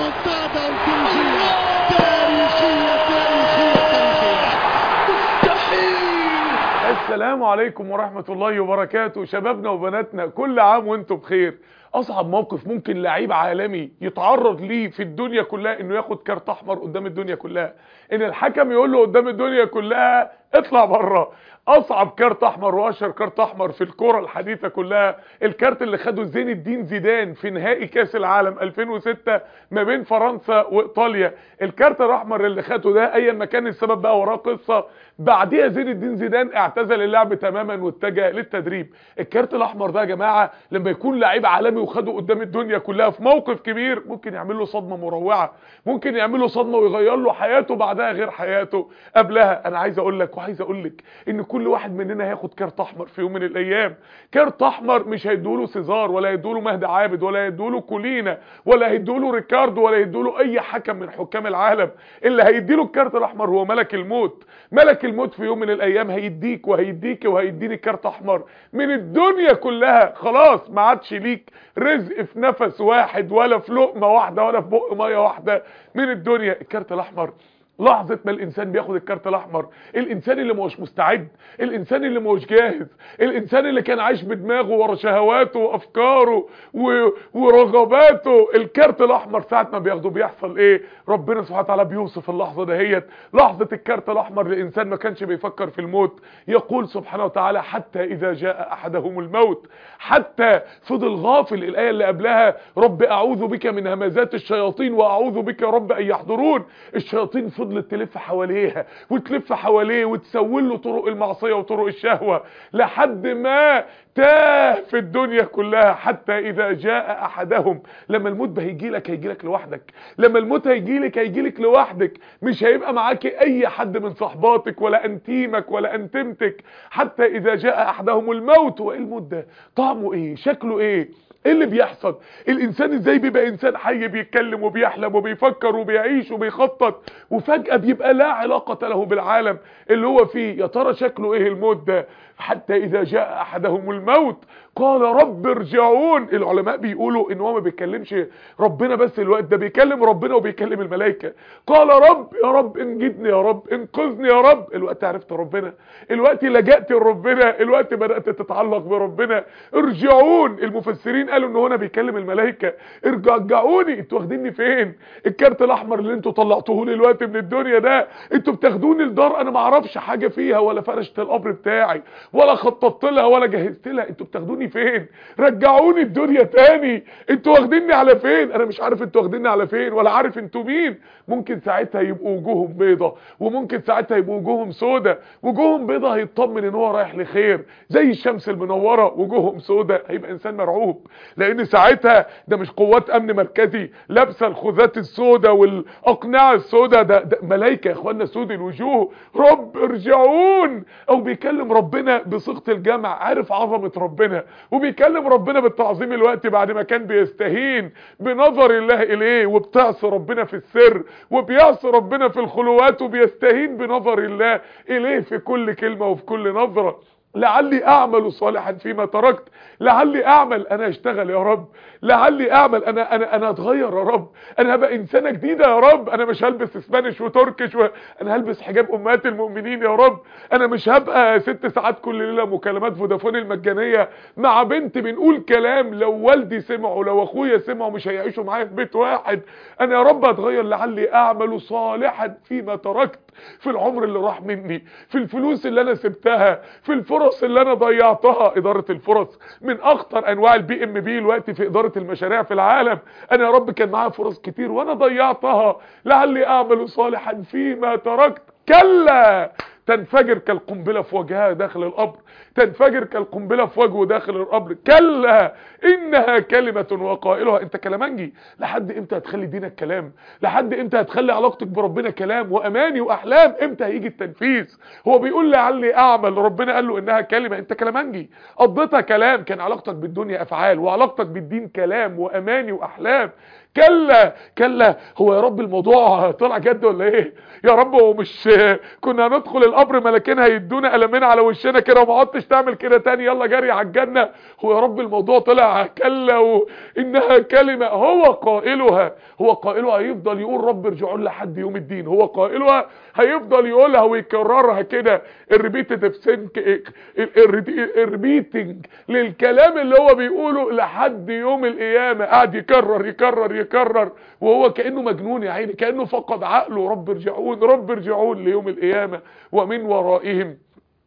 ريمونتادا تاريخية تاريخية تاريخية تاريخية مستحيل السلام عليكم ورحمة الله وبركاته شبابنا وبناتنا كل عام وانتم بخير اصعب موقف ممكن لعيب عالمي يتعرض ليه في الدنيا كلها انه ياخد كارت احمر قدام الدنيا كلها ان الحكم يقول له قدام الدنيا كلها اطلع بره اصعب كارت احمر واشهر كارت احمر في الكرة الحديثة كلها الكارت اللي خده زين الدين زيدان في نهائي كاس العالم 2006 ما بين فرنسا وايطاليا الكارت الاحمر اللي خده ده ايا ما كان السبب بقى وراه قصة بعديها زين الدين زيدان اعتزل اللعب تماما واتجه للتدريب الكارت الاحمر ده يا جماعة لما يكون لعيب عالمي وخده قدام الدنيا كلها في موقف كبير ممكن يعمل له صدمة مروعة ممكن يعمل له صدمة ويغير له حياته بعدها غير حياته قبلها انا عايز اقول لك وعايز اقول لك ان كل واحد مننا هياخد كارت احمر في يوم من الايام كارت احمر مش هيدوله سيزار ولا هيدوله مهدي عابد ولا هيدوله كولينا ولا هيدوله ريكاردو ولا هيدوله اي حكم من حكام العالم اللي هيديله الكارت الاحمر هو ملك الموت ملك الموت في يوم من الايام هيديك وهيديك وهيديني كارت احمر من الدنيا كلها خلاص ما عادش ليك رزق في نفس واحد ولا في لقمه واحده ولا في بق ميه واحده من الدنيا الكارت الاحمر لحظة ما الانسان بياخد الكارت الاحمر الانسان اللي مش مستعد الانسان اللي مش جاهز الانسان اللي كان عايش بدماغه ورا شهواته وافكاره و... ورغباته الكارت الاحمر ساعة ما بياخده بيحصل ايه ربنا سبحانه وتعالى بيوصف اللحظة دهيت لحظة الكارت الاحمر لانسان ما كانش بيفكر في الموت يقول سبحانه وتعالى حتى اذا جاء احدهم الموت حتى فضل غافل الايه اللي قبلها رب اعوذ بك من همزات الشياطين واعوذ بك يا رب ان يحضرون الشياطين فضلت تلف حواليها وتلف حواليه وتسول له طرق المعصيه وطرق الشهوه لحد ما تاه في الدنيا كلها حتى اذا جاء احدهم لما الموت هيجي لك هيجي لك لوحدك لما الموت هيجي لك هيجي لك لوحدك مش هيبقى معاك اي حد من صحباتك ولا انتيمك ولا انتمتك حتى اذا جاء احدهم الموت وايه الموت ده طعمه ايه شكله ايه ايه اللي بيحصل الانسان ازاي بيبقى انسان حي بيتكلم وبيحلم وبيفكر وبيعيش وبيخطط وفجأة بيبقى لا علاقة له بالعالم اللي هو فيه يا ترى شكله ايه الموت ده حتى اذا جاء احدهم الموت قال رب ارجعون العلماء بيقولوا ان هو ما بيتكلمش ربنا بس الوقت ده بيكلم ربنا وبيكلم الملائكه قال رب يا رب انجدني يا رب انقذني يا رب الوقت عرفت ربنا الوقت لجأت لربنا الوقت بدأت تتعلق بربنا ارجعون المفسرين قالوا ان هنا بيكلم الملائكه ارجعوني انتوا واخديني فين الكارت الاحمر اللي انتوا طلعتوه لي الوقت من الدنيا ده انتوا بتاخدوني لدار انا ما اعرفش حاجه فيها ولا فرشت القبر بتاعي ولا خططت لها ولا جهزت لها انتوا بتاخدوني فين رجعوني الدنيا تاني انتوا واخديني على فين انا مش عارف انتوا واخديني على فين ولا عارف انتوا مين ممكن ساعتها يبقوا وجوههم بيضة وممكن ساعتها يبقوا وجوههم سودة وجوههم بيضة هيطمن ان هو رايح لخير زي الشمس المنورة وجوههم سودة هيبقى انسان مرعوب لان ساعتها ده مش قوات امن مركزي لابسه الخوذات السودة والاقنعة السودة ده, ده ملايكة يا اخوانا سود الوجوه رب ارجعون او بيكلم ربنا بصيغه الجمع عارف عظمه ربنا وبيكلم ربنا بالتعظيم الوقت بعد ما كان بيستهين بنظر الله اليه وبتعصي ربنا في السر وبيعصي ربنا في الخلوات وبيستهين بنظر الله اليه في كل كلمه وفي كل نظره لعلي اعمل صالحا فيما تركت لعلي اعمل انا اشتغل يا رب لعلي اعمل انا انا انا اتغير يا رب انا هبقى انسانه جديده يا رب انا مش هلبس اسبانيش وتركش و... انا هلبس حجاب امهات المؤمنين يا رب انا مش هبقى ست ساعات كل ليله مكالمات فودافون المجانيه مع بنت بنقول كلام لو والدي سمعوا لو اخويا سمعوا مش هيعيشوا معايا في بيت واحد انا يا رب اتغير لعلي اعمل صالحا فيما تركت في العمر اللي راح مني في الفلوس اللي انا سبتها في الفرص اللي انا ضيعتها اداره الفرص من اخطر انواع البي ام بي الوقت في اداره المشاريع في العالم انا يا رب كان معايا فرص كتير وانا ضيعتها لعلي اعمل صالحا فيما تركت كلا تنفجر كالقنبله في وجهها داخل القبر تنفجر كالقنبله في وجهه داخل القبر كلا انها كلمه وقائلها انت كلامنجي لحد امتى هتخلي دينك كلام لحد امتى هتخلي علاقتك بربنا كلام واماني واحلام امتى هيجي التنفيذ هو بيقول لعلي اعمل ربنا قال له انها كلمه انت كلامنجي قضيتها كلام كان علاقتك بالدنيا افعال وعلاقتك بالدين كلام واماني واحلام كلا كلا هو يا رب الموضوع طلع جد ولا ايه يا رب هو مش كنا هندخل القبر ملاكين هيدونا قلمين على وشنا كده وما عدتش تعمل كده تاني يلا جري على الجنه هو يا رب الموضوع طلع كلا وانها كلمه هو قائلها هو قائلها هيفضل يقول رب ارجعون لحد يوم الدين هو قائلها هيفضل يقولها ويكررها كده الريبيتيف سينك الريبيتنج للكلام اللي هو بيقوله لحد يوم القيامه قاعد يكرر يكرر يكرر وهو كانه مجنون يا عيني كانه فقد عقله رب ارجعون رب ارجعون ليوم القيامه ومن ورائهم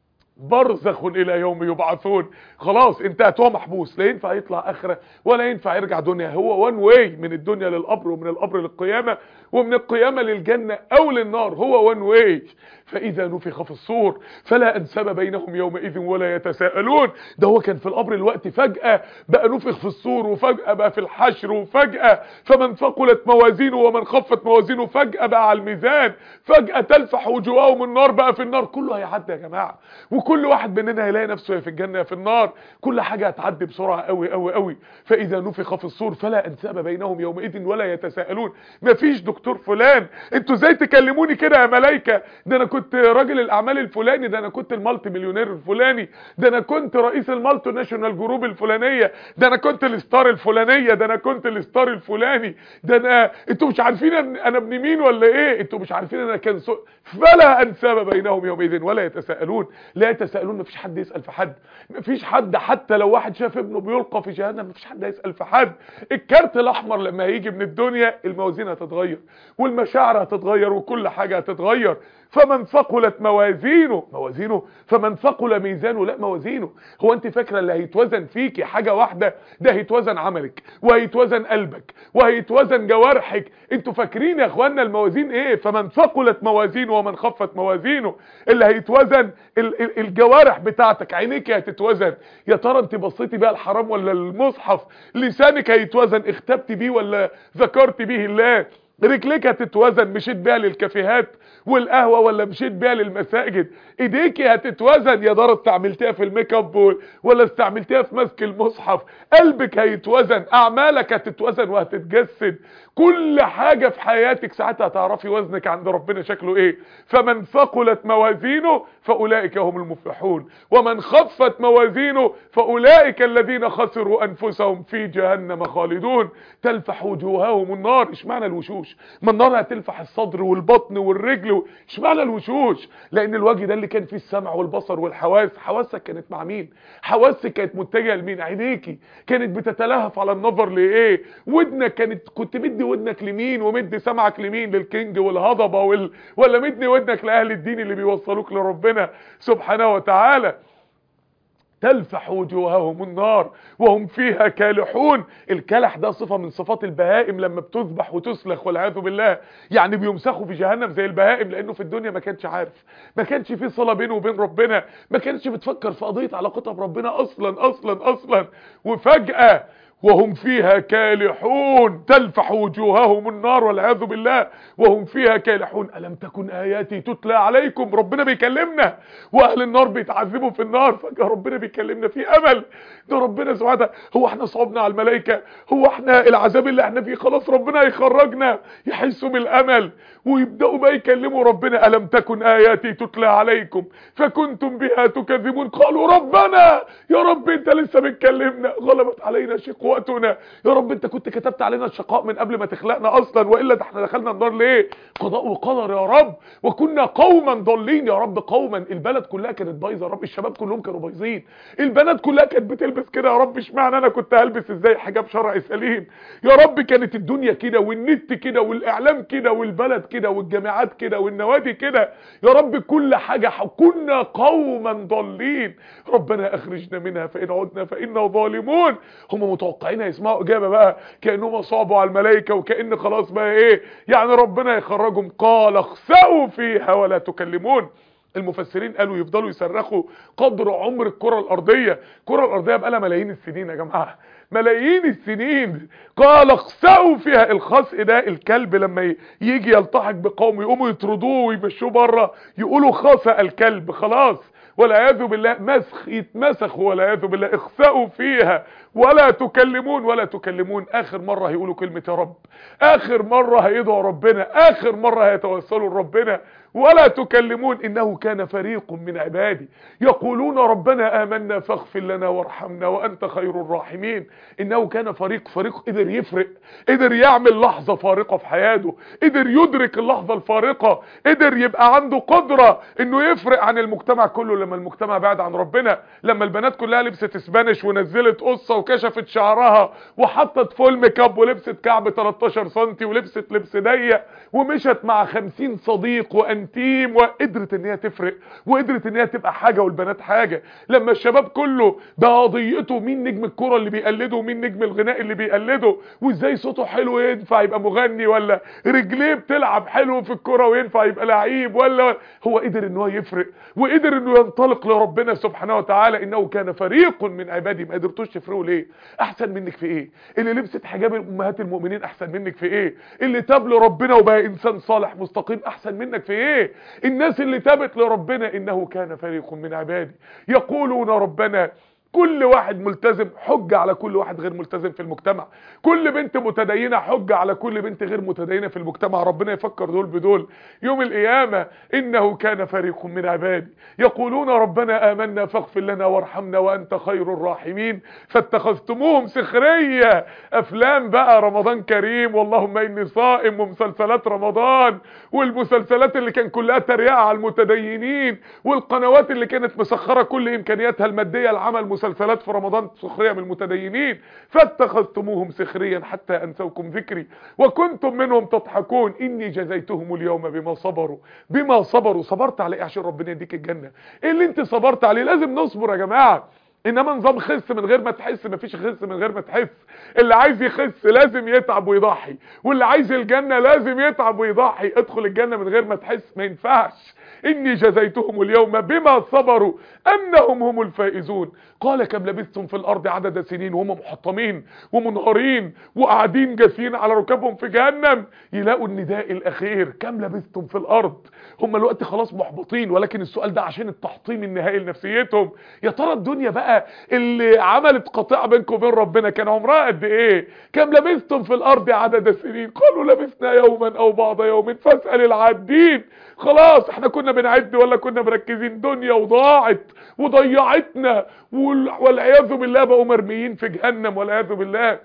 برزخ الى يوم يبعثون خلاص انتهت هو محبوس لا ينفع يطلع اخره ولا ينفع يرجع دنيا هو وان واي من الدنيا للقبر ومن القبر للقيامه ومن القيامه للجنه او للنار هو وان واي فاذا نفخ في الصور فلا انساب بينهم يومئذ ولا يتساءلون ده هو كان في القبر الوقت فجاه بقى نفخ في الصور وفجاه بقى في الحشر وفجاه فمن ثقلت موازينه ومن خفت موازينه فجاه بقى على الميزان فجاه تلفح وجوههم النار بقى في النار كله هيعدي يا جماعه وكل واحد مننا هيلاقي نفسه يا في الجنه يا في النار كل حاجه هتعدي بسرعه قوي قوي قوي فاذا نفخ في الصور فلا انساب بينهم يومئذ ولا يتساءلون مفيش دكتور فلان انتوا ازاي تكلموني كده يا ملايكه ده انا كنت راجل الاعمال الفلاني ده انا كنت المالتي مليونير الفلاني ده انا كنت رئيس المالتي ناشونال جروب الفلانيه ده انا كنت الستار الفلانيه ده انا كنت الستار الفلاني ده انا انتوا مش عارفين انا ابن مين ولا ايه انتوا مش عارفين انا كان سو... فلا انساب بينهم يومئذ ولا يتساءلون لا يتساءلون مفيش حد يسال في حد مفيش حد حتى لو واحد شاف ابنه بيلقى في جهنم مفيش حد هيسال في حد الكارت الاحمر لما هيجي من الدنيا الموازين هتتغير والمشاعر هتتغير وكل حاجه هتتغير فمن ثقلت موازينه موازينه فمن ثقل ميزانه لا موازينه هو انت فاكره اللي هيتوزن فيكي حاجه واحده ده هيتوزن عملك وهيتوزن قلبك وهيتوزن جوارحك انتوا فاكرين يا اخوانا الموازين ايه فمن ثقلت موازينه ومن خفت موازينه اللي هيتوزن ال ال الجوارح بتاعتك عينيك هتتوزن يا ترى انت بصيتي بقى الحرام ولا المصحف لسانك هيتوزن اختبتي بيه ولا ذكرتي بيه الله رجليك هتتوزن مشيت بيها للكافيهات والقهوه ولا مشيت بيها للمساجد ايديكي هتتوزن يا ترى استعملتيها في الميك اب ولا استعملتيها في مسك المصحف قلبك هيتوزن اعمالك هتتوزن وهتتجسد كل حاجه في حياتك ساعتها هتعرفي وزنك عند ربنا شكله ايه فمن ثقلت موازينه فاولئك هم المفلحون ومن خفت موازينه فاولئك الذين خسروا انفسهم في جهنم خالدون تلفح وجوههم النار اشمعنى الوشوش ما النار هتلفح الصدر والبطن والرجل اشمعنى الوشوش لان الوجه ده اللي كان فيه السمع والبصر والحواس حواسك كانت مع مين حواسك كانت متجهه لمين عينيكي كانت بتتلهف على النظر لايه ودنك كانت كنت مدي ودنك لمين ومدي سمعك لمين للكينج والهضبه وال... ولا مدي ودنك لاهل الدين اللي بيوصلوك لربنا سبحانه وتعالى تلفح وجوههم النار وهم فيها كالحون الكلح ده صفة من صفات البهائم لما بتذبح وتسلخ والعياذ بالله يعني بيمسخوا في جهنم زي البهائم لانه في الدنيا ما كانش عارف ما كانش في صلة بينه وبين ربنا ما كانش بتفكر في قضية علاقتها بربنا اصلا اصلا اصلا وفجأة وهم فيها كالحون تلفح وجوههم النار والعياذ بالله وهم فيها كالحون ألم تكن آياتي تتلى عليكم ربنا بيكلمنا وأهل النار بيتعذبوا في النار فجأة ربنا بيكلمنا في أمل ده ربنا سبحانه وتعالى هو احنا صعبنا على الملائكة هو احنا العذاب اللي احنا فيه خلاص ربنا يخرجنا يحسوا بالأمل ويبدأوا بقى يكلموا ربنا ألم تكن آياتي تتلى عليكم فكنتم بها تكذبون قالوا ربنا يا رب انت لسه بتكلمنا غلبت علينا شقوتنا يا رب انت كنت كتبت علينا الشقاء من قبل ما تخلقنا اصلا والا ده احنا دخلنا النار ليه قضاء وقدر يا رب وكنا قوما ضالين يا رب قوما البلد كلها كانت بايظه يا رب الشباب كلهم كانوا بايظين البنات كلها كانت بتلبس كده يا رب اشمعنى انا كنت هلبس ازاي حجاب شرعي سليم يا رب كانت الدنيا كده والنت كده والاعلام كده والبلد كده والجامعات كده والنوادي كده يا رب كل حاجه كنا قوما ضالين ربنا اخرجنا منها فان عدنا فانا ظالمون هم متوقعين هيسمعوا اجابه بقى كانهم صعبوا على الملائكه وكان خلاص بقى ايه يعني ربنا يخرجهم قال اخسئوا فيها ولا تكلمون المفسرين قالوا يفضلوا يصرخوا قدر عمر الكره الارضيه الكره الارضيه بقى لها ملايين السنين يا جماعه ملايين السنين قال اخسئوا فيها الخسء ده الكلب لما يجي يلتحق بقوم يقوموا يطردوه ويمشوه بره يقولوا خسأ الكلب خلاص والعياذ بالله مسخ يتمسخ والعياذ بالله اخسأوا فيها ولا تكلمون ولا تكلمون اخر مرة هيقولوا كلمة يا رب اخر مرة هيدعوا ربنا اخر مرة هيتوسلوا لربنا ولا تكلمون انه كان فريق من عبادي يقولون ربنا آمنا فاغفر لنا وارحمنا وانت خير الراحمين انه كان فريق فريق قدر يفرق قدر يعمل لحظة فارقة في حياته قدر يدرك اللحظة الفارقة قدر يبقى عنده قدرة انه يفرق عن المجتمع كله لما المجتمع بعد عن ربنا لما البنات كلها لبست اسبانيش ونزلت قصة وكشفت شعرها وحطت فول ميك اب ولبست كعب 13 سنتي ولبست لبس ضيق ومشت مع 50 صديق وانتيم وقدرت ان هي تفرق وقدرت ان هي تبقى حاجة والبنات حاجة لما الشباب كله ده قضيته مين نجم الكرة اللي بيقلده ومين نجم الغناء اللي بيقلده وازاي صوته حلو ينفع يبقى مغني ولا رجليه بتلعب حلو في الكرة وينفع يبقى لعيب ولا هو قدر ان هو يفرق وقدر انه ينطلق لربنا سبحانه وتعالى انه كان فريق من عبادي ما قدرتوش تفرقوا ليه احسن منك في ايه اللي لبست حجاب امهات المؤمنين احسن منك في ايه اللي تاب لربنا وبقى انسان صالح مستقيم احسن منك في ايه الناس اللي تابت لربنا انه كان فريق من عبادي يقولون ربنا كل واحد ملتزم حجة على كل واحد غير ملتزم في المجتمع كل بنت متدينة حجة على كل بنت غير متدينة في المجتمع ربنا يفكر دول بدول يوم القيامة إنه كان فريق من عبادي يقولون ربنا آمنا فاغفر لنا وارحمنا وأنت خير الراحمين فاتخذتموهم سخرية أفلام بقى رمضان كريم واللهم إني صائم ومسلسلات رمضان والمسلسلات اللي كان كلها تريقة على المتدينين والقنوات اللي كانت مسخرة كل إمكانياتها المادية لعمل مسلسلات في رمضان سخرية من المتدينين فاتخذتموهم سخريا حتى أنسوكم ذكري وكنتم منهم تضحكون إني جزيتهم اليوم بما صبروا بما صبروا صبرت على إيه عشان ربنا يديك الجنة إيه اللي انت صبرت عليه لازم نصبر يا جماعة انما نظام خس من غير ما تحس مفيش خس من غير ما تحس اللي عايز يخس لازم يتعب ويضحي واللي عايز الجنة لازم يتعب ويضحي ادخل الجنة من غير ما تحس ما ينفعش إني جزيتهم اليوم بما صبروا أنهم هم الفائزون قال كم لبثتم في الأرض عدد سنين وهم محطمين ومنهارين وقاعدين جاثين على ركابهم في جهنم يلاقوا النداء الأخير كم لبثتم في الأرض هم الوقت خلاص محبطين ولكن السؤال ده عشان التحطيم النهائي لنفسيتهم يا ترى الدنيا بقى اللي عملت قطيعة بينكم وبين ربنا كان عمرها قد ايه كم لبثتم في الأرض عدد سنين قالوا لبثنا يوما أو بعض يوم فاسأل العادين خلاص احنا كنا بنعد ولا كنا مركزين دنيا وضاعت وضيعتنا والعياذ بالله بقوا مرميين في جهنم والعياذ بالله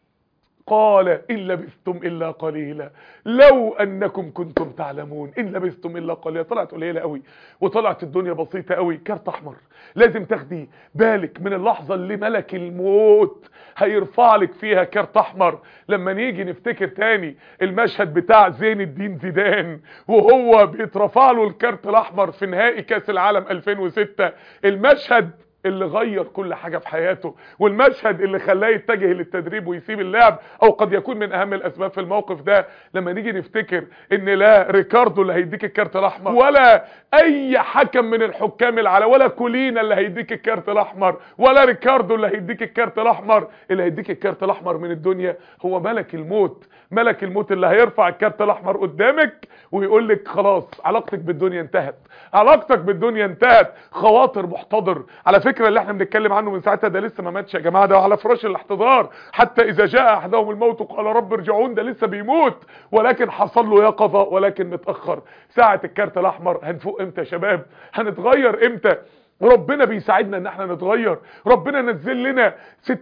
قال إن لبثتم إلا قليلا لو أنكم كنتم تعلمون إن لبثتم إلا قليلا طلعت قليلة قوي وطلعت الدنيا بسيطة قوي كارت أحمر لازم تاخدي بالك من اللحظة اللي ملك الموت هيرفع لك فيها كارت أحمر لما نيجي نفتكر تاني المشهد بتاع زين الدين زيدان وهو بيترفع له الكارت الأحمر في نهائي كاس العالم 2006 المشهد اللي غير كل حاجة في حياته والمشهد اللي خلاه يتجه للتدريب ويسيب اللعب او قد يكون من اهم الاسباب في الموقف ده لما نيجي نفتكر ان لا ريكاردو اللي هيديك الكارت الاحمر ولا اي حكم من الحكام العالم ولا كولينا اللي هيديك الكارت الاحمر ولا ريكاردو اللي هيديك الكارت الاحمر اللي هيديك الكارت الاحمر من الدنيا هو ملك الموت ملك الموت اللي هيرفع الكارت الاحمر قدامك ويقول لك خلاص علاقتك بالدنيا انتهت علاقتك بالدنيا انتهت خواطر محتضر على فكره اللي احنا بنتكلم عنه من ساعتها ده لسه ما ماتش يا جماعه ده على فراش الاحتضار حتى اذا جاء احدهم الموت قال رب ارجعون ده لسه بيموت ولكن حصل له يقظه ولكن متاخر ساعه الكارت الاحمر هنفوق امتى يا شباب هنتغير امتى ربنا بيساعدنا ان احنا نتغير ربنا نزل لنا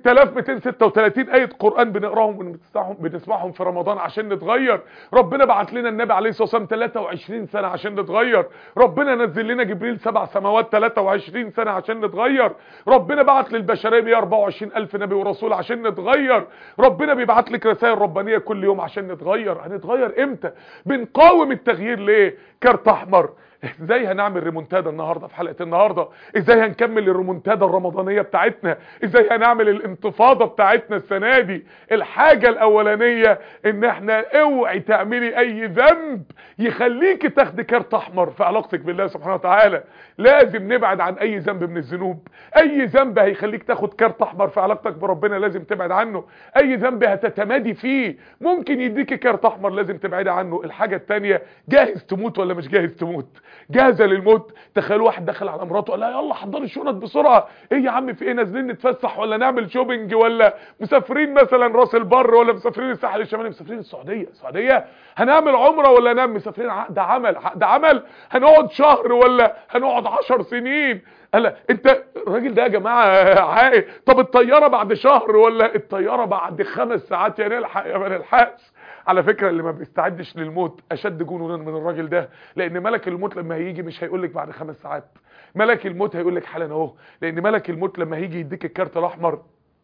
6236 آية قرآن بنقراهم وبنسمعهم بنسمعهم في رمضان عشان نتغير ربنا بعت لنا النبي عليه الصلاة والسلام 23 سنة عشان نتغير ربنا نزل لنا جبريل سبع سماوات 23 سنة عشان نتغير ربنا بعت للبشرية 124 ألف نبي ورسول عشان نتغير ربنا بيبعت لك رسائل ربانية كل يوم عشان نتغير هنتغير امتى بنقاوم التغيير ليه كارت احمر ازاي هنعمل ريمونتادا النهارده في حلقه النهارده ازاي هنكمل الريمونتادا الرمضانيه بتاعتنا ازاي هنعمل الانتفاضه بتاعتنا السنه دي الحاجه الاولانيه ان احنا اوعي تعملي اي ذنب يخليكي تاخدي كارت احمر في علاقتك بالله سبحانه وتعالى لازم نبعد عن اي ذنب من الذنوب اي ذنب هيخليك تاخد كارت احمر في علاقتك بربنا لازم تبعد عنه اي ذنب هتتمادي فيه ممكن يديكي كارت احمر لازم تبعدي عنه الحاجه الثانيه جاهز تموت ولا مش جاهز تموت جاهزه للموت تخيل واحد دخل على مراته قال لها يلا حضروا الشنط بسرعه ايه يا عم في ايه نازلين نتفسح ولا نعمل شوبينج ولا مسافرين مثلا راس البر ولا مسافرين الساحل الشمالي مسافرين السعوديه السعوديه هنعمل عمره ولا نعمل مسافرين عقد عمل عقد عمل هنقعد شهر ولا هنقعد عشر سنين قال انت الراجل ده يا جماعه عاقل طب الطياره بعد شهر ولا الطياره بعد خمس ساعات يا نلحق يا ما نلحقش على فكرة اللي ما بيستعدش للموت اشد جنونا من الراجل ده لان ملك الموت لما هيجي مش هيقول لك بعد خمس ساعات ملك الموت هيقول لك حالا اهو لان ملك الموت لما هيجي يديك الكارت الاحمر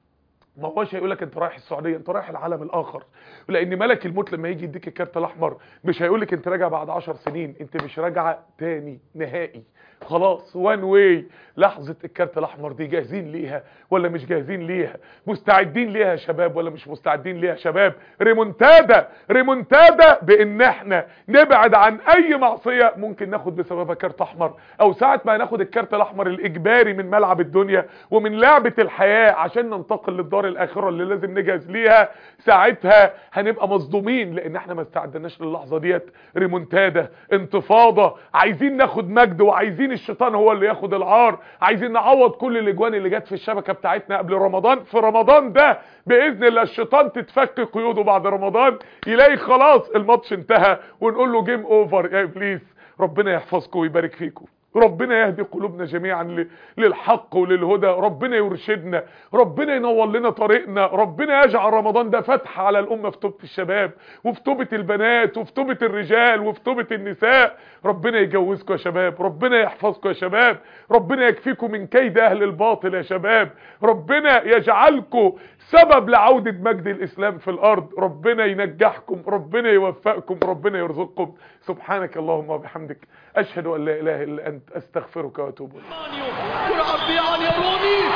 ما هوش هيقول لك انت رايح السعوديه انت رايح العالم الاخر لان ملك الموت لما يجي يديك الكارت الاحمر مش هيقول لك انت راجع بعد 10 سنين انت مش راجعه تاني نهائي خلاص وان واي لحظه الكارت الاحمر دي جاهزين ليها ولا مش جاهزين ليها مستعدين ليها يا شباب ولا مش مستعدين ليها يا شباب ريمونتادا ريمونتادا بان احنا نبعد عن اي معصيه ممكن ناخد بسببها كارت احمر او ساعه ما ناخد الكارت الاحمر الاجباري من ملعب الدنيا ومن لعبه الحياه عشان ننتقل للدار الاخره اللي لازم نجهز ليها ساعتها هنبقى مصدومين لان احنا ما استعدناش للحظه ديت ريمونتادا انتفاضه عايزين ناخد مجد وعايزين الشيطان هو اللي ياخد العار عايزين نعوض كل الاجوان اللي جت في الشبكه بتاعتنا قبل رمضان في رمضان ده باذن الله الشيطان تتفك قيوده بعد رمضان يلاقي خلاص الماتش انتهى ونقول له جيم اوفر يا ابليس ربنا يحفظكم ويبارك فيكم ربنا يهدي قلوبنا جميعا ل- للحق وللهدى ربنا يرشدنا ربنا ينور لنا طريقنا ربنا يجعل رمضان ده فتح على الأمة في توبة الشباب وفي توبة البنات وفي توبة الرجال وفي توبة النساء ربنا يجوزكم يا شباب ربنا يحفظكم يا شباب ربنا يكفيكم من كيد أهل الباطل يا شباب ربنا يجعلكم سبب لعودة مجد الإسلام في الأرض ربنا ينجحكم ربنا يوفقكم ربنا يرزقكم سبحانك اللهم وبحمدك أشهد أن لا إله إلا أنت أستغفرك وأتوب إليك مانيو كرة عرضية عالية روني